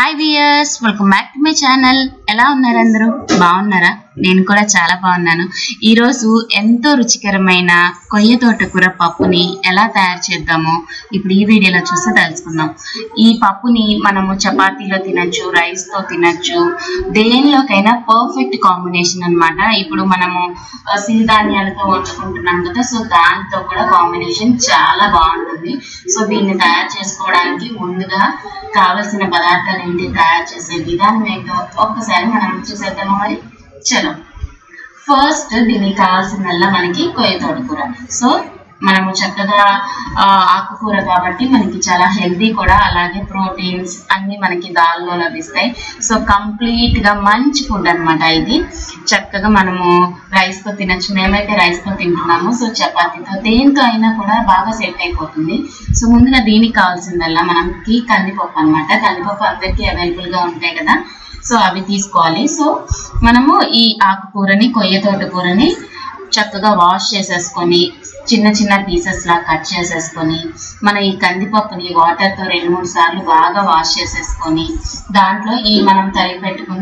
hi viewers welcome back to my channel ఎలా ఉన్నారు అందరూ బాగున్నారా నేను కూడా చాలా బాగున్నాను ఈరోజు ఎంతో రుచికరమైన కొయ్య తోటకూర పప్పుని ఎలా తయారు చేద్దామో ఇప్పుడు ఈ వీడియోలో చూసి తెలుసుకుందాం ఈ పప్పుని మనము చపాతీలో తినచ్చు రైస్తో తినచ్చు దేనిలోకైనా పర్ఫెక్ట్ కాంబినేషన్ అన్నమాట ఇప్పుడు మనము ఆ, సిరిధాన్యాలతో వండుకుంటున్నాం కదా సో దాంతో కూడా కాంబినేషన్ చాలా బాగుంటుంది సో దీన్ని తయారు చేసుకోవడానికి ముందుగా కావలసిన పదార్థాలు ఏంటి తయారు చేసే విధానం ఏంటో ఒక్కసారి మనం చూసేద్దామా మరి చలో ఫస్ట్ దీనికి కావాల్సిందల్లా మనకి కొయ్య తోటకూర సో మనము చక్కగా ఆ, ఆకుకూర కాబట్టి మనకి చాలా హెల్దీ కూడా అలాగే ప్రోటీన్స్ అన్ని మనకి దాల్లో లభిస్తాయి సో కంప్లీట్ గా మంచి ఫుడ్ అన్నమాట ఇది చక్కగా మనము రైస్ తో తినచ్చు మేమైతే రైస్ తో తింటున్నాము సో చపాతీతో దేంతో అయినా కూడా బాగా సెట్ అయిపోతుంది సో ముందుగా దీనికి కావాల్సిందల్లా మనకి కందిపప్పు అన్నమాట కందిపప్పు అందరికీ అవైలబుల్ గా ఉంటాయి కదా సో అవి తీసుకోవాలి సో మనము ఈ ఆకుకూరని కొయ్య తోటకూరని చక్కగా వాష్ చేసేసుకొని చిన్న చిన్న పీసెస్ లా కట్ చేసేసుకొని మన ఈ కందిపప్పుని వాటర్ తో రెండు మూడు సార్లు బాగా వాష్ చేసేసుకొని దాంట్లో ఈ మనం తరిగి పెట్టుకున్న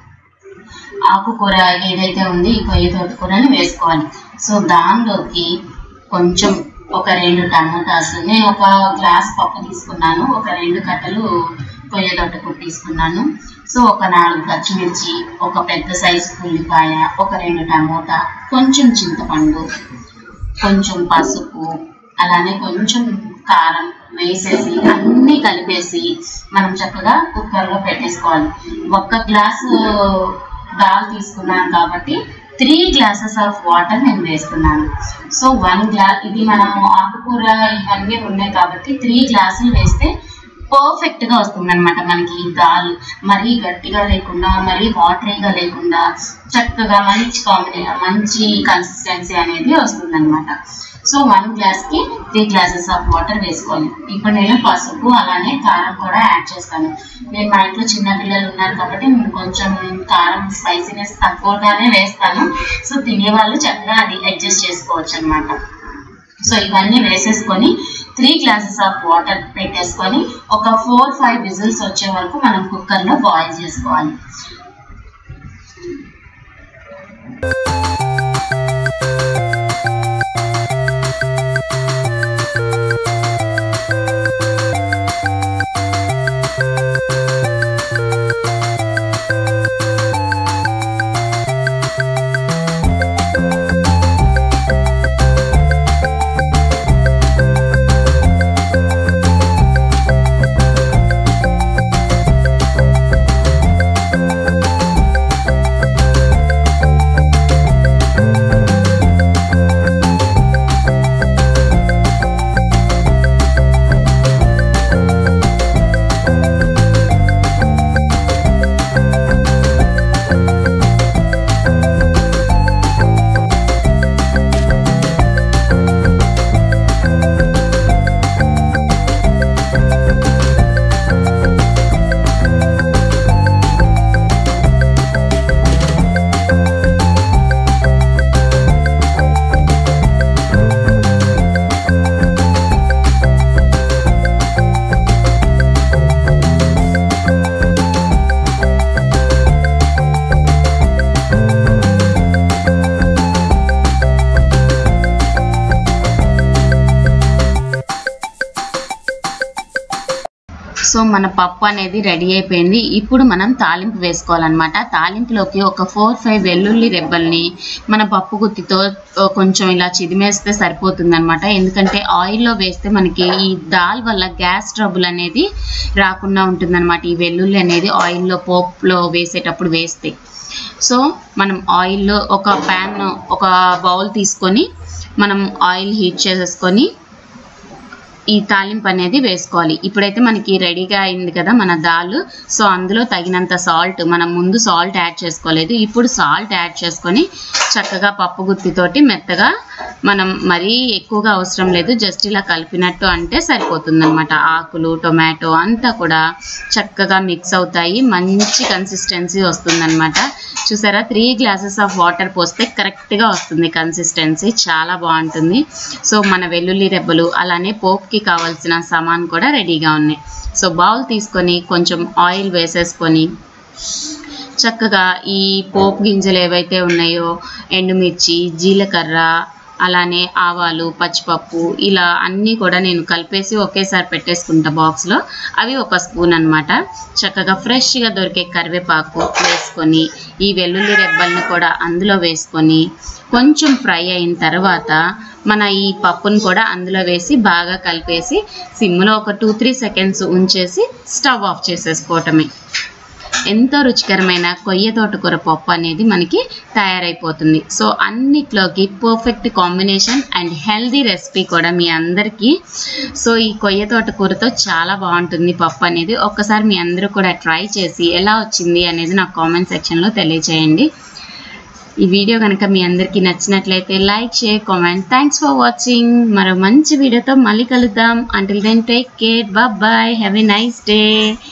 ఆకుకూర ఏదైతే ఉంది ఈ కొయ్య తోటకూరని వేసుకోవాలి సో దానిలోకి కొంచెం ఒక రెండు టమోటాస్ నేను ఒక గ్లాస్ పప్పు తీసుకున్నాను ఒక రెండు కట్టలు కొయ్య తోటకూర తీసుకున్నాను సో ఒక నాలుగు పచ్చిమిర్చి ఒక పెద్ద సైజు ఉల్లిపాయ ఒక రెండు టమోటా కొంచెం చింతపండు కొంచెం పసుపు అలానే కొంచెం కారం వేసేసి అన్నీ కలిపేసి మనం చక్కగా కుక్కర్లో పెట్టేసుకోవాలి ఒక్క గ్లాసు దాల్ తీసుకున్నాను కాబట్టి త్రీ గ్లాసెస్ ఆఫ్ వాటర్ నేను వేస్తున్నాను సో వన్ గ్లాస్ ఇది మనము ఆకుకూర ఇవన్నీ ఉన్నాయి కాబట్టి త్రీ గ్లాసులు వేస్తే పర్ఫెక్ట్ గా వస్తుంది అనమాట మనకి ఈ దాల్ మరీ గట్టిగా లేకుండా మరీ వాటరీగా లేకుండా చక్కగా మంచి కాంబినేషన్ మంచి కన్సిస్టెన్సీ అనేది వస్తుంది అనమాట సో వన్ గ్లాస్ కి త్రీ గ్లాసెస్ ఆఫ్ వాటర్ వేసుకోవాలి ఇప్పుడు నేను పసుపు అలానే కారం కూడా యాడ్ చేస్తాను నేను మా ఇంట్లో చిన్న పిల్లలు ఉన్నారు కాబట్టి నేను కొంచెం కారం స్పైసీనెస్ తక్కువగానే వేస్తాను సో తినేవాళ్ళు చక్కగా అది అడ్జస్ట్ చేసుకోవచ్చు అనమాట సో ఇవన్నీ వేసేసుకొని త్రీ గ్లాసెస్ ఆఫ్ వాటర్ పెట్టేసుకొని ఒక ఫోర్ ఫైవ్ విజిల్స్ వచ్చే వరకు మనం కుక్కర్లో బాయిల్ చేసుకోవాలి సో మన పప్పు అనేది రెడీ అయిపోయింది ఇప్పుడు మనం తాలింపు వేసుకోవాలన్నమాట తాలింపులోకి ఒక ఫోర్ ఫైవ్ వెల్లుల్లి రెబ్బల్ని మన పప్పు గుత్తితో ఆ, కొంచెం ఇలా చిదిమేస్తే సరిపోతుంది అనమాట ఎందుకంటే ఆయిల్లో వేస్తే మనకి ఈ దాల్ వల్ల గ్యాస్ ట్రబుల్ అనేది రాకుండా ఉంటుందన్నమాట ఈ వెల్లుల్లి అనేది ఆయిల్లో పోపులో వేసేటప్పుడు వేస్తే సో మనం ఆయిల్లో ఒక ప్యాన్ ఒక బౌల్ తీసుకొని మనం ఆయిల్ హీట్ చేసేసుకొని ఈ తాలింపు అనేది వేసుకోవాలి ఇప్పుడైతే మనకి రెడీగా అయింది కదా మన దాల్ సో అందులో తగినంత సాల్ట్ మనం ముందు సాల్ట్ యాడ్ చేసుకోలేదు ఇప్పుడు సాల్ట్ యాడ్ చేసుకొని చక్కగా పప్పు గుత్తితోటి మెత్తగా మనం మరీ ఎక్కువగా అవసరం లేదు జస్ట్ ఇలా కలిపినట్టు అంటే సరిపోతుంది అనమాట ఆకులు టొమాటో అంతా కూడా చక్కగా మిక్స్ అవుతాయి మంచి కన్సిస్టెన్సీ వస్తుందన్నమాట చూసారా త్రీ గ్లాసెస్ ఆఫ్ వాటర్ పోస్తే కరెక్ట్గా వస్తుంది కన్సిస్టెన్సీ చాలా బాగుంటుంది సో మన వెల్లుల్లి రెబ్బలు అలానే పోప్కి కావాల్సిన సామాన్ కూడా రెడీగా ఉన్నాయి సో బౌల్ తీసుకొని కొంచెం ఆయిల్ వేసేసుకొని చక్కగా ఈ పోపు గింజలు ఏవైతే ఉన్నాయో ఎండుమిర్చి జీలకర్ర అలానే ఆవాలు పచ్చిపప్పు ఇలా అన్నీ కూడా నేను కలిపేసి ఒకేసారి పెట్టేసుకుంటా బాక్స్లో అవి ఒక స్పూన్ అన్నమాట చక్కగా ఫ్రెష్గా దొరికే కరివేపాకు వేసుకొని ఈ వెల్లుల్లి రెబ్బల్ని కూడా అందులో వేసుకొని కొంచెం ఫ్రై అయిన తర్వాత మన ఈ పప్పును కూడా అందులో వేసి బాగా కలిపేసి సిమ్లో ఒక టూ త్రీ సెకండ్స్ ఉంచేసి స్టవ్ ఆఫ్ చేసేసుకోవటమే ఎంతో రుచికరమైన కొయ్య తోటకూర పప్పు అనేది మనకి తయారైపోతుంది సో అన్నిట్లోకి perfect combination and healthy recipe కూడా మీ అందరికీ సో ఈ కొయ్య తోటకూరతో చాలా బాగుంటుంది పప్పు అనేది ఒక్కసారి మీ అందరూ కూడా ట్రై చేసి ఎలా వచ్చింది అనేది నాకు కామెంట్ సెక్షన్లో తెలియచేయండి ఈ వీడియో కనుక మీ అందరికీ నచ్చినట్లయితే like share comment thanks for watching మరో మంచి వీడియోతో మళ్ళీ కలుద్దాం until then take care bye have a nice day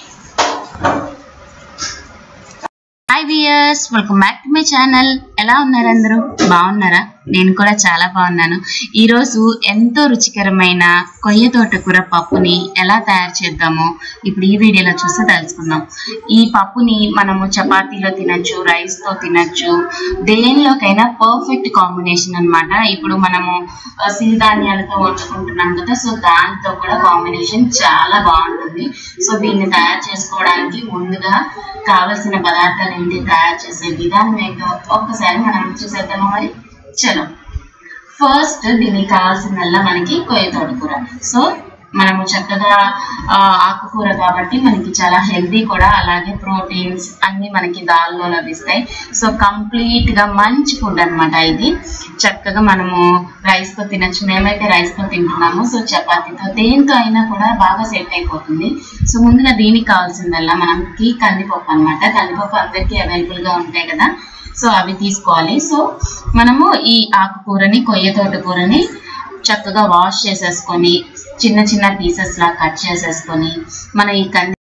hi viewers welcome back to my channel ఎలా ఉన్నారు అందరూ బాగున్నారా నేను కూడా చాలా బాగున్నాను ఈరోజు ఎంతో రుచికరమైన కొయ్య తోటకూర పప్పుని ఎలా తయారు చేద్దామో ఇప్పుడు ఈ వీడియోలో చూసి తెలుసుకుందాం ఈ పప్పుని మనము చపాతీలో తినచ్చు రైస్తో తినచ్చు దేనిలోకైనా పర్ఫెక్ట్ కాంబినేషన్ అన్నమాట ఇప్పుడు మనము ఆ, సిరిధాన్యాలతో వండుకుంటున్నాం కదా సో దాంతో కూడా కాంబినేషన్ చాలా బాగుంటుంది సో దీన్ని తయారు చేసుకోవడానికి ముందుగా కావలసిన పదార్థాలు ఏంటి తయారు చేసే విధానం ఏంటో ఒక్కసారి మనం చూసేద్దామా మరి చలో ఫస్ట్ దీనికి కావాల్సిందల్లా మనకి కొయ్య తోటకూర సో మనము చక్కగా ఆ, ఆకుకూర కాబట్టి మనకి చాలా హెల్దీ కూడా అలాగే ప్రోటీన్స్ అన్ని మనకి దాల్లో లభిస్తాయి సో కంప్లీట్ గా మంచి ఫుడ్ అన్నమాట ఇది చక్కగా మనము రైస్ తో తినచ్చు మేమైతే రైస్ తో తింటున్నాము సో చపాతీతో దేంతో అయినా కూడా బాగా సెట్ అయిపోతుంది సో ముందుగా దీనికి కావాల్సిందల్లా మనకి కందిపప్పు అన్నమాట కందిపప్పు అందరికీ అవైలబుల్ గా ఉంటాయి కదా సో అవి తీసుకోవాలి సో మనము ఈ ఆకుకూరని కొయ్య తోటకూరని చక్కగా వాష్ చేసేసుకొని చిన్న చిన్న పీసెస్ లా కట్ చేసేసుకొని మన ఈ కంది